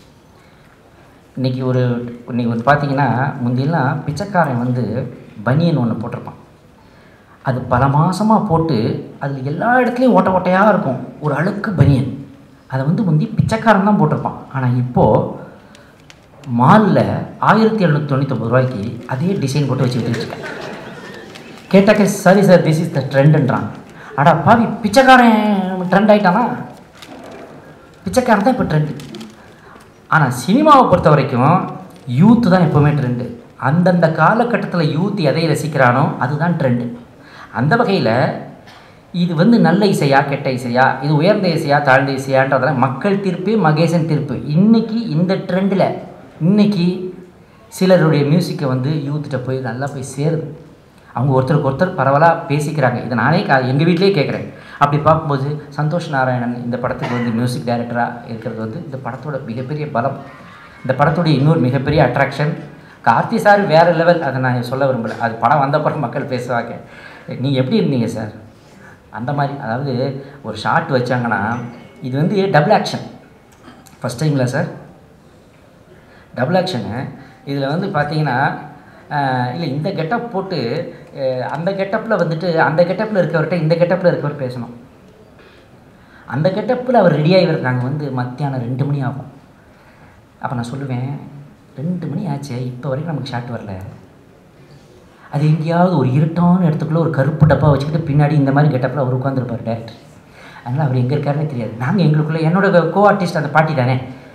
இன்றைக்கி ஒரு இன்னைக்கு வந்து பார்த்தீங்கன்னா முந்தியெல்லாம் பிச்சைக்காரன் வந்து பனியன் ஒன்று போட்டிருப்பான் அது பல மாதமாக போட்டு அதில் எல்லா இடத்துலையும் ஓட்ட ஓட்டையாக இருக்கும் ஒரு அழுக்கு பனியன் அதை வந்து முந்தி பிச்சைக்காரன் தான் போட்டிருப்பான் ஆனால் இப்போது மாலில் ஆயிரத்தி எழுநூற்றி தொண்ணூத்தொம்பது ரூபாய்க்கு அதே டிசைன் போட்டு வச்சு விட்டுருக்கேன் கேட்டாக்க சரி சார் திஸ் இஸ் த ட்ரெண்டுன்றான் அடா பாவி பிச்சைக்காரன் ட்ரெண்ட் ஆயிட்டானா பிச்சைக்காரன் தான் இப்போ ட்ரெண்டு ஆனால் சினிமாவை பொறுத்த வரைக்கும் யூத்து தான் எப்போவுமே ட்ரெண்டு அந்தந்த காலகட்டத்தில் யூத் எதை ரசிக்கிறானோ அதுதான் ட்ரெண்டு அந்த வகையில் இது வந்து நல்ல இசையா கெட்ட இசையா இது உயர்ந்த இசையா தாழ்ந்த இசையான்றதெல்லாம் மக்கள் தீர்ப்பு மகேசன் தீர்ப்பு இன்னைக்கு இந்த ட்ரெண்டில் இன்னைக்கு சிலருடைய மியூசிக்கை வந்து யூத்துகிட்ட போய் நல்லா போய் சேருது அவங்க ஒருத்தருக்கு ஒருத்தர் பரவலாக பேசிக்கிறாங்க இதை நானே கா எங்கள் வீட்டிலேயே கேட்குறேன் அப்படி பார்க்கும்போது சந்தோஷ் நாராயணன் இந்த படத்துக்கு வந்து மியூசிக் டைரக்டராக இருக்கிறது வந்து இந்த படத்தோட மிகப்பெரிய பலம் இந்த படத்துடைய இன்னொரு மிகப்பெரிய அட்ராக்ஷன் கார்த்தி சார் வேறு லெவல் அதை நான் சொல்ல விரும்பலை அது படம் வந்தப்பறம் மக்கள் பேசுவாங்க நீங்கள் எப்படி இருந்தீங்க சார் அந்த மாதிரி அதாவது ஒரு ஷாட் வச்சாங்கன்னா இது வந்து டபுள் ஆக்ஷன் ஃபஸ்ட் டைங்களா சார் டபுள் ஆக்ஷனு இதில் வந்து பார்த்தீங்கன்னா இல்லை இந்த கெட்டப் போட்டு அஹ், அந்த கெட்டப்பில் வந்துட்டு அந்த கெட்டப்பில் இருக்கவர்கிட்ட இந்த கெட்டப்பில் இருக்கவர் பேசணும் அந்த கெட்டப்பில் அவர் ரெடியாகி வர நாங்கள் வந்து மத்தியானம் ரெண்டு மணி ஆகும் அப்போ நான் சொல்லுவேன் ரெண்டு மணி ஆச்சு இப்போ வரைக்கும் நமக்கு ஷாட் வரல அது எங்கேயாவது ஒரு இருட்டான இடத்துக்குள்ளே ஒரு கருப்பு டப்பா வச்சுக்கிட்டு பின்னாடி இந்த மாதிரி கெட்டப்பில் அவர் உட்காந்துருப்பார் டேரக்டர் அதனால் அவர் எங்கே இருக்காருன்னே தெரியாது நாங்கள் எங்களுக்குள்ளே என்னோட கோ ஆர்டிஸ்ட் அந்த பாட்டி தானே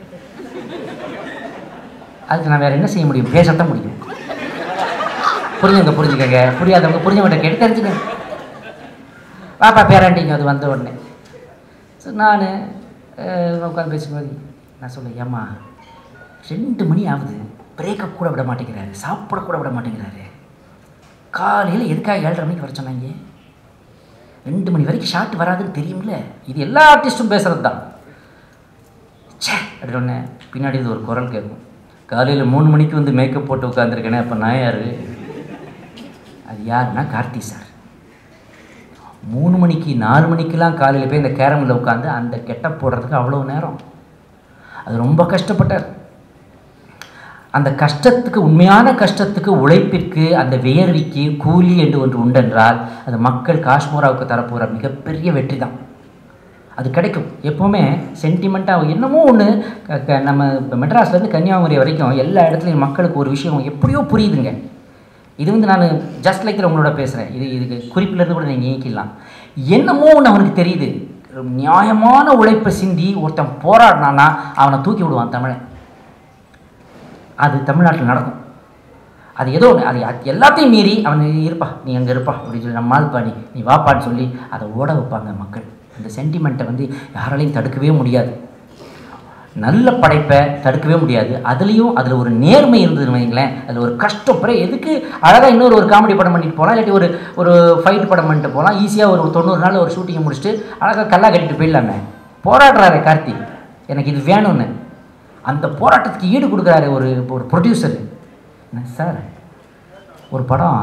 அதுக்கு நான் வேறு என்ன செய்ய முடியும் பேசத்தான் முடியும் புரிஞ்சுங்க புரிஞ்சுக்கங்க புரியாதவங்க புரிஞ்சவங்க கேட்டு தெரிஞ்சுக்கங்க பாப்பா பேராண்டிங்க அது வந்த உடனே ஸோ நான் உட்காந்து பேசும்போது நான் சொல்ல ஏம்மா ரெண்டு மணி ஆகுது பிரேக்கப் கூட விட மாட்டேங்கிறாரு சாப்பிட கூட விட மாட்டேங்கிறாரு காலையில் எதுக்காக ஏழரை மணிக்கு வர சொன்னாங்க ரெண்டு மணி வரைக்கும் ஷாட் வராதுன்னு தெரியும்ல இது எல்லா ஆர்டிஸ்ட்டும் பேசுகிறது தான் ச்சே அப்படின்னு ஒன்று பின்னாடி இது ஒரு குரல் கேட்கும் காலையில் மூணு மணிக்கு வந்து மேக்கப் போட்டு உட்காந்துருக்கேனே அப்போ நான் யார் அது யாருன்னா கார்த்தி சார் மூணு மணிக்கு நாலு மணிக்கெலாம் காலையில் போய் இந்த கேரமில் உட்காந்து அந்த கெட்டப் போடுறதுக்கு அவ்வளோ நேரம் அது ரொம்ப கஷ்டப்பட்டார் அந்த கஷ்டத்துக்கு உண்மையான கஷ்டத்துக்கு உழைப்பிற்கு அந்த வேர்விக்கு கூலி என்று ஒன்று உண்டென்றால் அது மக்கள் காஷ்மீராவுக்கு தரப்போகிற மிகப்பெரிய வெற்றி தான் அது கிடைக்கும் எப்போவுமே சென்டிமெண்ட்டாக என்னமோ ஒன்று நம்ம இப்போ மெட்ராஸ்லேருந்து கன்னியாகுமரி வரைக்கும் எல்லா இடத்துலையும் மக்களுக்கு ஒரு விஷயம் எப்படியோ புரியுதுங்க இது வந்து நான் ஜஸ்ட் லைக் உங்களோட பேசுகிறேன் இது இதுக்கு குறிப்பிலேருந்து கூட நீங்கள் நீக்கிடலாம் என்னமோ ஒன்று அவனுக்கு தெரியுது நியாயமான உழைப்பை சிந்தி ஒருத்தன் போராடினான்னா அவனை தூக்கி விடுவான் தமிழன் அது தமிழ்நாட்டில் நடக்கும் அது ஏதோ ஒன்று அது அது எல்லாத்தையும் மீறி அவன் நீ இருப்பா நீ அங்கே இருப்பா அப்படின்னு சொல்லி நம்மால் பாடி நீ வாப்பான்னு சொல்லி அதை ஓட வைப்பாங்க மக்கள் இந்த சென்டிமெண்ட்டை வந்து யாராலையும் தடுக்கவே முடியாது நல்ல படைப்பை தடுக்கவே முடியாது அதுலேயும் அதில் ஒரு நேர்மை இருந்ததுன்னு வைங்களேன் அதில் ஒரு கஷ்டம் பிறகு எதுக்கு அழகாக இன்னொரு ஒரு காமெடி படம் பண்ணிட்டு போகலாம் இல்லாட்டி ஒரு ஒரு ஃபைட் படம் பண்ணிட்டு போகலாம் ஈஸியாக ஒரு தொண்ணூறு நாள் ஒரு ஷூட்டிங்கை முடிச்சுட்டு அழகாக கல்லா கட்டிட்டு போயிடலாமே போராடுறாரு கார்த்தி எனக்கு இது வேணும்னு அந்த போராட்டத்துக்கு ஈடு கொடுக்குறாரு ஒரு ஒரு ப்ரொடியூசர் என்ன சார் ஒரு படம்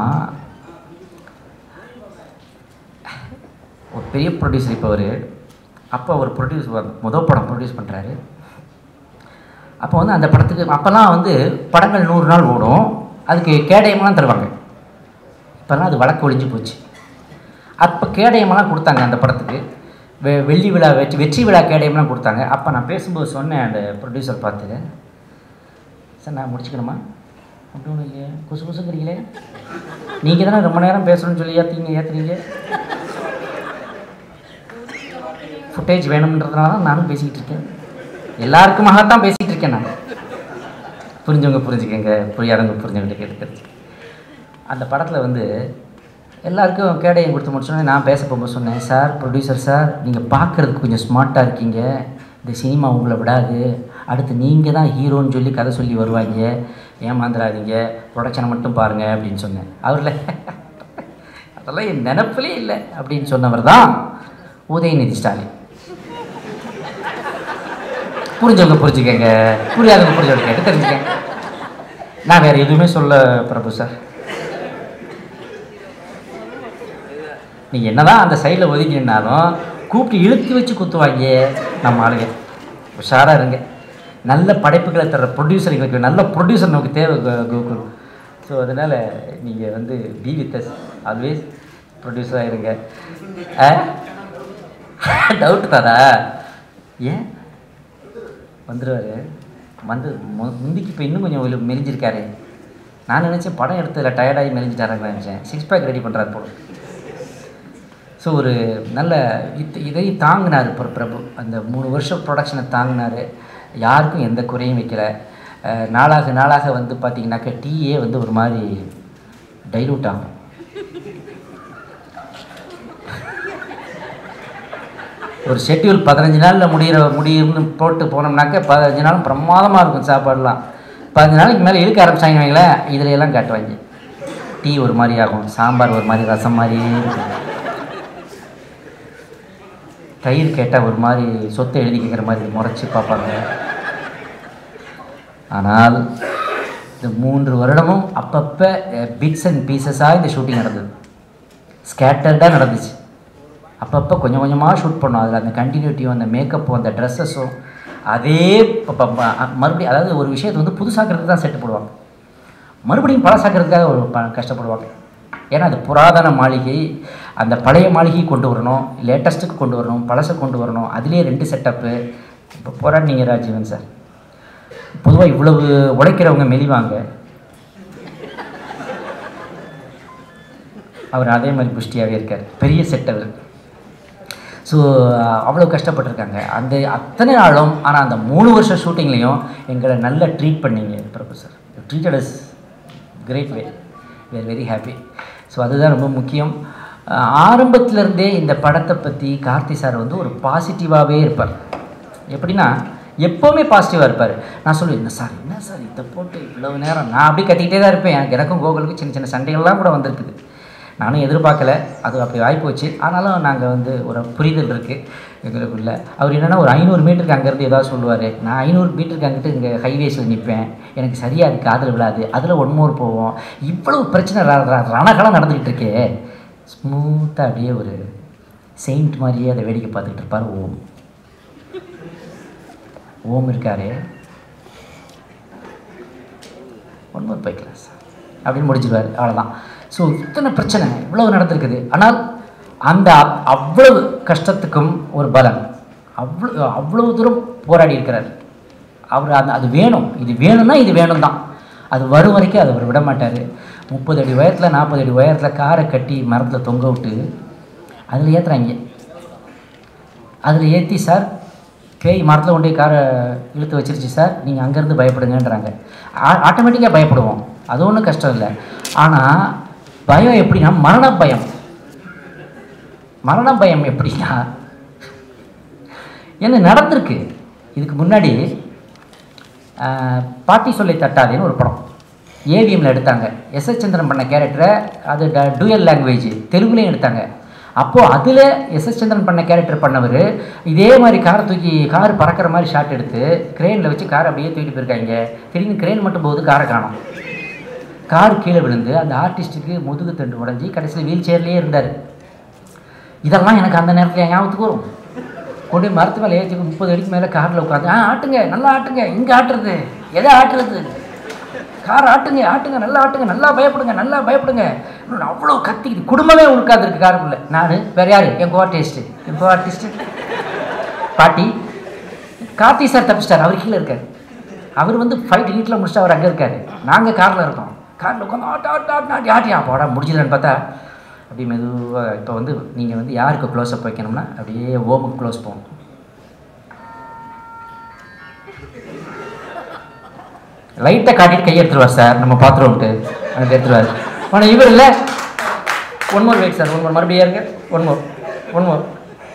ஒரு பெரிய ப்ரொடியூசர் இப்போ அவர் அப்போ ஒரு ப்ரொடியூஸ் முதல் படம் ப்ரொடியூஸ் பண்ணுறாரு அப்போ வந்து அந்த படத்துக்கு அப்போல்லாம் வந்து படங்கள் நூறு நாள் ஓடும் அதுக்கு கேடயமெல்லாம் தருவாங்க இப்போல்லாம் அது வழக்கு ஒழிஞ்சு போச்சு அப்போ கேடயமெல்லாம் கொடுத்தாங்க அந்த படத்துக்கு வெ வெள்ளி விழா வெற்றி வெற்றி விழா கேடயம்லாம் கொடுத்தாங்க அப்போ நான் பேசும்போது சொன்னேன் அந்த ப்ரொடியூசர் பார்த்து சார் நான் முடிச்சுக்கணுமா அப்படி ஒன்றும் இல்லையே குசு குசுங்கிறீங்களே நீங்கள் தானே ரொம்ப நேரம் பேசணும்னு சொல்லி ஏற்றுறீங்க ஏற்றுறீங்க ஃபுட்டேஜ் வேணுன்றதுனால தான் நானும் பேசிக்கிட்டு இருக்கேன் எல்லாருக்குமாகத்தான் பேசிகிட்டு இருக்கேன் நான் புரிஞ்சவங்க புரிஞ்சுக்கங்க புரியாதவங்க புரிஞ்சவங்க கேட்டு அந்த படத்தில் வந்து எல்லாருக்கும் கேடயம் கொடுத்து முடிச்சோன்னே நான் பேச போகும்போது சொன்னேன் சார் ப்ரொடியூசர் சார் நீங்கள் பார்க்குறதுக்கு கொஞ்சம் ஸ்மார்ட்டாக இருக்கீங்க இந்த சினிமா உங்களை விடாது அடுத்து நீங்கள் தான் ஹீரோன்னு சொல்லி கதை சொல்லி வருவாங்க ஏமாந்துடாதீங்க ப்ரொடக்ஷனை மட்டும் பாருங்கள் அப்படின்னு சொன்னேன் அவரில் அதெல்லாம் என் நினப்பிலே இல்லை அப்படின்னு சொன்னவர் தான் உதயநிதி ஸ்டாலின் புரிஞ்சவங்க புரிஞ்சுக்கங்க புரியாதவங்க புரிஞ்சவங்க கேட்டு தெரிஞ்சுக்கங்க நான் வேறு எதுவுமே சொல்ல பிரபு சார் நீங்கள் என்னதான் அந்த சைடில் ஒதுக்கினாலும் கூப்பிட்டு இழுத்து வச்சு குத்துவாங்க நம்ம ஆளுங்க உஷாராக இருங்க நல்ல படைப்புகளை தர்ற ப்ரொடியூசர் எங்களுக்கு நல்ல ப்ரொடியூசர் நமக்கு தேவை கு- கோகுல் ஸோ அதனால் நீங்கள் வந்து பி வித் அஸ் ஆல்வேஸ் ப்ரொடியூசராக இருங்க டவுட் தாரா ஏன் வந்துடுவார் வந்து மு- முந்திக்கு இப்போ இன்னும் கொஞ்சம் ஒரு மெலிஞ்சிருக்காரு நான் நினச்சேன் படம் எடுத்ததில் டயர்டாகி மெலிஞ்சிட்டாருன்னு நினச்சேன் சிக்ஸ் பேக் ரெடி பண்ணுறாரு போல ஸோ ஒரு நல்ல இத் இதை தாங்கினார் பிர பிரபு அந்த மூணு வருஷம் ப்ரொடக்ஷனை தாங்கினார் யாருக்கும் எந்த குறையும் வைக்கல அஹ் நாளாக நாளாக வந்து பார்த்தீங்கன்னாக்கா டீயே வந்து ஒரு மாதிரி டைலூட் ஆகும் ஒரு ஷெட்யூல் பதினஞ்சு நாளில் முடிகிற முடியும்னு போட்டு போனோம்னாக்க பதினஞ்சு நாளும் பிரமாதமாக இருக்கும் சாப்பாடுலாம் பதினஞ்சு நாளைக்கு மேலே இழுக்க ஆரம்பிச்சாங்க வைங்களேன் இதுல எல்லாம் காட்டுவாங்க டீ ஒரு மாதிரி ஆகும் சாம்பார் ஒரு மாதிரி ரசம் மாதிரி இருக்கும். தயிர் கேட்டால் ஒரு மாதிரி சொத்தை எழுதி கேட்குற மாதிரி முறைச்சி பார்ப்பாங்க ஆனால் இந்த மூன்று வருடமும் அப்பப்போ பிட்ஸ் அண்ட் பீசஸாக இந்த ஷூட்டிங் நடந்தது ஸ்கேட்டர்டாக நடந்துச்சு அப்பப்போ கொஞ்சம் கொஞ்சமாக ஷூட் பண்ணோம் அதில் அந்த கண்டினியூட்டியும் அந்த மேக்கப்பும் அந்த ட்ரெஸ்ஸஸும் அதே ப- ப- ப- மறுபடியும் அதாவது ஒரு விஷயத்தை வந்து புதுசாக்கிறதுக்கு தான் செட்டு போடுவாங்க மறுபடியும் பழசாக்கிறதுக்காக ஒரு ப கஷ்டப்படுவாங்க ஏன்னா அது புராதன மாளிகை அந்த பழைய மாளிகையை கொண்டு வரணும் லேட்டஸ்ட்டுக்கு கொண்டு வரணும் பழசை கொண்டு வரணும் அதுலேயே ரெண்டு செட்டப்பு இப்போ போராடினீங்க ராஜீவன் சார் பொதுவாக இவ்வளவு உழைக்கிறவங்க மெலிவாங்க அவர் அதே மாதிரி புஷ்டியாகவே இருக்கார் பெரிய செட் அவர் ஸோ அவ்வளோ கஷ்டப்பட்டிருக்காங்க அந்த அத்தனை நாளும் ஆனால் அந்த மூணு வருஷம் ஷூட்டிங்லேயும் எங்களை நல்லா ட்ரீட் பண்ணீங்க Prabhu sir treated us great way we are very happy so அதுதான் ரொம்ப முக்கியம் அஹ் ஆரம்பத்திலிருந்தே இந்த படத்தை பற்றி கார்த்தி சார் வந்து ஒரு பாசிட்டிவாகவே இருப்பார் எப்படின்னா எப்போவுமே பாசிட்டிவாக இருப்பார் நான் சொல்லுவேன் என்ன சார் என்ன சார் இதை போட்டு இவ்வளவு நேரம் நான் அப்படியே கத்திக்கிட்டே தான் இருப்பேன் எனக்கு எனக்கும் கோகுலுக்கும் சின்ன சின்ன சண்டைகள்லாம் கூட வந்திருக்குது நானும் எதிர்பார்க்கல அது அப்படி ஆகிப்போச்சு ஆனாலும் நாங்கள் வந்து ஒரு புரிதல் இருக்குது எங்களுக்குள்ள அவர் என்னென்னா ஒரு ஐநூறு மீட்டருக்கு அங்கேருந்து ஏதாவது சொல்லுவார் நான் ஐநூறு மீட்டருக்கு அங்கிட்டு இங்கே ஹைவேஸில் நிற்பேன் எனக்கு சரியாக அது காதில் விழாது அதில் ஒன் மோர் போவோம் இவ்வளவு பிரச்சனை ர- ர- ரணகலம் நடந்துக்கிட்டு இருக்கே ஸ்மூத்தாக அப்படியே ஒரு செயின்ட் மாதிரியே அதை வேடிக்கை பார்த்துக்கிட்டு இருப்பார் ஓம் ஓம் இருக்காரு ஒன் மோர் பை கிளாஸ் அப்படின்னு முடிச்சிருவார் அவ்வளோதான் ஸோ இத்தனை பிரச்சனை இவ்வளவு நடந்திருக்குது ஆனால் அந்த அவ்- அவ்வளவு கஷ்டத்துக்கும் ஒரு பலன் அவ்வளோ அவ்வளவு தூரம் போராடி இருக்கிறார் அவர் அந்த அது வேணும் இது வேணும்னா இது வேணும் தான் அது வரும் வரைக்கும் அதை அவர் விட மாட்டார் முப்பது அடி உயரத்தில் நாற்பது அடி உயரத்தில் காரை கட்டி மரத்தில் தொங்க விட்டு அதில் ஏற்றுறாங்க அதில் ஏற்றி சார் பேய் மரத்தில் கொண்டு போய் காரை இழுத்து வச்சிருச்சு சார் நீங்கள் அங்கேருந்து பயப்படுங்கன்றாங்க ஆட்டோமேட்டிக்காக பயப்படுவோம் அது ஒன்றும் கஷ்டம் இல்லை ஆனால் பயம் எப்படின்னா மரண பயம் மரண பயம் எப்படின்னா என்ன நடந்திருக்கு இதுக்கு முன்னாடி ஆஹ், பாட்டி சொல்லி தட்டாதேன்னு ஒரு படம் ஏவிஎம்ல எடுத்தாங்க எஸ் எஸ் சந்திரன் பண்ண கேரக்டரை அது டூயல் லாங்குவேஜ் தெலுங்குலேயும் எடுத்தாங்க அப்போது அதில் எஸ் எஸ் சந்திரன் பண்ண கேரக்டர் பண்ணவர் இதே மாதிரி காரை தூக்கி கார் பறக்கிற மாதிரி ஷாட் எடுத்து கிரேனில் வச்சு காரை அப்படியே தூக்கிட்டு போயிருக்காங்க திடீர்னு கிரேன் மட்டும் போகுது காரை காணோம் கார் கீழே விழுந்து அந்த ஆர்டிஸ்ட்டுக்கு முதுகு தண்டு உடஞ்சி கடைசியில் வீல் சேர்லேயே இருந்தார் இதெல்லாம் எனக்கு அந்த நேரத்தில் ஞாபகத்துக்கு வரும் கொண்டு போய் மரத்து மேலே ஏற்றி முப்பது அடிக்கு மேலே காரில் உட்காந்து ஆ ஆட்டுங்க நல்லா ஆட்டுங்க இங்கே ஆட்டுறது எதை ஆட்டுறது கார் ஆட்டுங்க ஆட்டுங்க நல்லா ஆட்டுங்க நல்லா பயப்படுங்க நல்லா பயப்படுங்க இன்னும் அவ்வளோ கத்திக்குது குடும்பமே உட்காந்துருக்கு காருக்குள்ளே நான் வேற யார் என் கோ ஆர்டிஸ்ட்டு என் கோ ஆர்டிஸ்ட்டு பாட்டி கார்த்தி சார் தப்பிச்சிட்டார் அவர் கீழே இருக்கார் அவர் வந்து ஃபைட் வீட்டில் முடிச்சுட்டு அவர் அங்கே இருக்கார் நாங்கள் காரில் இருக்கோம் காரில் உட்காந்து ஆட்டு ஆட்டு ஆட்டு ஆட்டி ஆட்டியா போடா முடிஞ்சதுன்னு பார்த்தா அப்படி மெதுவாக இப்போ வந்து நீங்கள் வந்து யாருக்கு க்ளோஸ்அப் வைக்கணும்னா அப்படியே ஓமுக்கு க்ளோஸ் போகும் லைட்டை காட்டிட்டு கை எடுத்துருவார் சார் நம்ம பார்த்துருவோம்ட்டு எனக்கு எடுத்துருவார் ஆனால் இவர் இல்லை one more wait sir one more மறுபடியும் இருங்க ஒன் மோர் ஒன் மோர்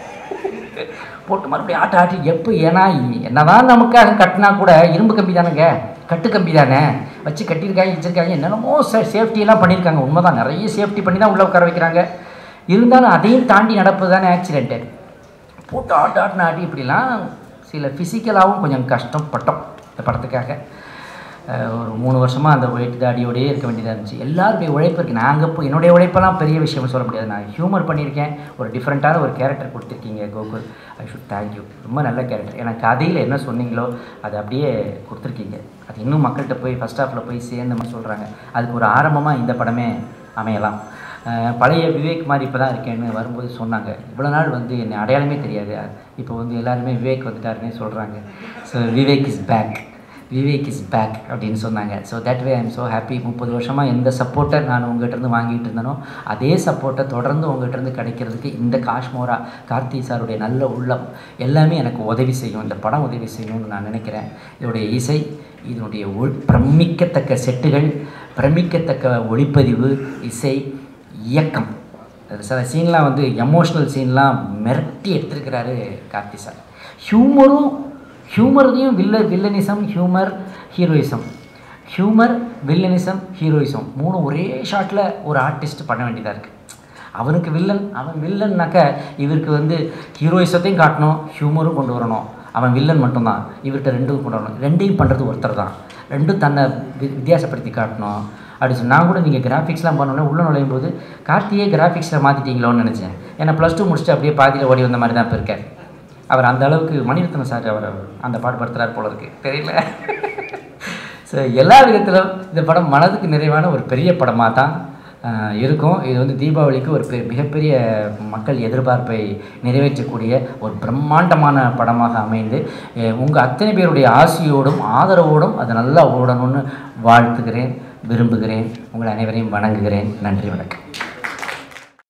போட்டு மறுபடியும் ஆட்ட ஆட்டி எப்போ ஏன்னா என்னதான் நமக்காக கட்டினா கூட இரும்பு கம்பி தானேங்க கட்டு கம்பி தானே வச்சு கட்டியிருக்காங்க வச்சிருக்காங்க என்னென்னமோ சேஃப்டியெல்லாம் பண்ணியிருக்காங்க உண்மைதான் நிறைய சேஃப்டி பண்ணி தான் உள்ளே உட்கார வைக்கிறாங்க இருந்தாலும் அதையும் தாண்டி நடப்பது தானே ஆக்சிடென்ட்டு போட்டு ஆட்டு ஆட்டுன ஆட்டி இப்படிலாம் சில ஃபிசிக்கலாகவும் கொஞ்சம் கஷ்டப்பட்டோம் இந்த படத்துக்காக அஹ் ஒரு மூணு வருஷமாக அந்த ஒயிட் தாடியோடயே இருக்க வேண்டியதாக இருந்துச்சு எல்லாருடைய உழைப்பு இருக்குது நான் அங்கே போய் என்னுடைய உழைப்பெல்லாம் பெரிய விஷயம்னு சொல்ல முடியாது நான் ஹியூமர் பண்ணியிருக்கேன் ஒரு டிஃப்ரெண்ட்டான ஒரு கேரக்டர் கொடுத்துருக்கீங்க கோகுல் ஐ ஷுட் தேங்க்யூ ரொம்ப நல்ல கேரக்டர் ஏன்னா கதையில் என்ன சொன்னீங்களோ அதை அப்படியே கொடுத்துருக்கீங்க அது இன்னும் மக்கள்கிட்ட போய் ஃபஸ்ட் ஹாஃபில் போய் சேர்ந்த மாதிரி சொல்கிறாங்க அதுக்கு ஒரு ஆரம்பமாக இந்த படமே அமையலாம் அஹ் பழைய விவேக் மாதிரி இப்போ தான் இருக்கேன்னு வரும்போது சொன்னாங்க இவ்வளோ நாள் வந்து என்னை அடையாளமே தெரியாது இப்போ வந்து எல்லாருமே விவேக் வந்துட்டாருன்னே சொல்கிறாங்க so Vivek is back Vivek is back அப்படின்னு சொன்னாங்க so that way I'm so happy முப்பது வருஷமாக எந்த சப்போர்ட்டை நான் உங்கள்கிட்ட இருந்து வாங்கிட்டு இருந்தனோ அதே சப்போர்ட்டை தொடர்ந்து உங்கள்கிட்ட இருந்து கிடைக்கிறதுக்கு இந்த காஷ்மோரா கார்த்தி சாருடைய நல்ல உள்ளம் எல்லாமே எனக்கு உதவி செய்யும் இந்த படம் உதவி செய்யும்னு நான் நினைக்கிறேன் இதோடைய இசை இதனுடைய ஒள் பிரமிக்கத்தக்க செட்டுகள் பிரமிக்கத்தக்க ஒளிப்பதிவு இசை இயக்கம் அது சில சீன்லாம் வந்து எமோஷ்னல் சீன்லாம் மிரட்டி எடுத்திருக்கிறாரு கார்த்தி சார் ஹியூமரும் ஹியூமர்லையும் வில்ல villainism humour heroism humour villainism heroism மூணு ஒரே ஷாட்டில் ஒரு ஆர்டிஸ்ட் பண்ண வேண்டியதாக இருக்குது அவனுக்கு வில்லன் அவன் வில்லன்னாக்க இவருக்கு வந்து ஹீரோயிசத்தையும் காட்டணும் ஹியூமரும் கொண்டு வரணும் அவன் வில்லன் மட்டும்தான் இவர்கிட்ட ரெண்டும் கொண்டு வரணும் ரெண்டையும் பண்ணுறது ஒருத்தர் தான் ரெண்டும் தன்னை வி- வித்தியாசப்படுத்தி காட்டணும் அப்படி சொல்லி நான் கூட நீங்கள் கிராஃபிக்ஸ்லாம் பண்ணோன்னே உள்ளே நுழையும் போது கார்த்தியே கிராஃபிக்ஸில் மாற்றிட்டீங்களோன்னு நினச்சேன் ஏன்னா ப்ளஸ் டூ முடிச்சுட்டு அப்படியே பாதியில் ஓடி வந்த மாதிரி தான் இப்போ இருக்கார் அவர் அந்த அளவுக்கு மணிரத்னம் சார் அவர் அந்த பாடுபடுத்துறாரு போல இருக்கு தெரியல ஸோ எல்லா விதத்திலும் இந்த படம் மனதுக்கு நிறைவான ஒரு பெரிய படமாக தான் ஆஹ், இருக்கும் இது வந்து தீபாவளிக்கு ஒரு பெ- மிகப்பெரிய மக்கள் எதிர்பார்ப்பை நிறைவேற்றக்கூடிய ஒரு பிரம்மாண்டமான படமாக அமைந்து உங்கள் அத்தனை பேருடைய ஆசையோடும் ஆதரவோடும் அது நல்லா ஓடணும்னு வாழ்த்துகிறேன் விரும்புகிறேன் உங்கள் அனைவரையும் வணங்குகிறேன் நன்றி வணக்கம்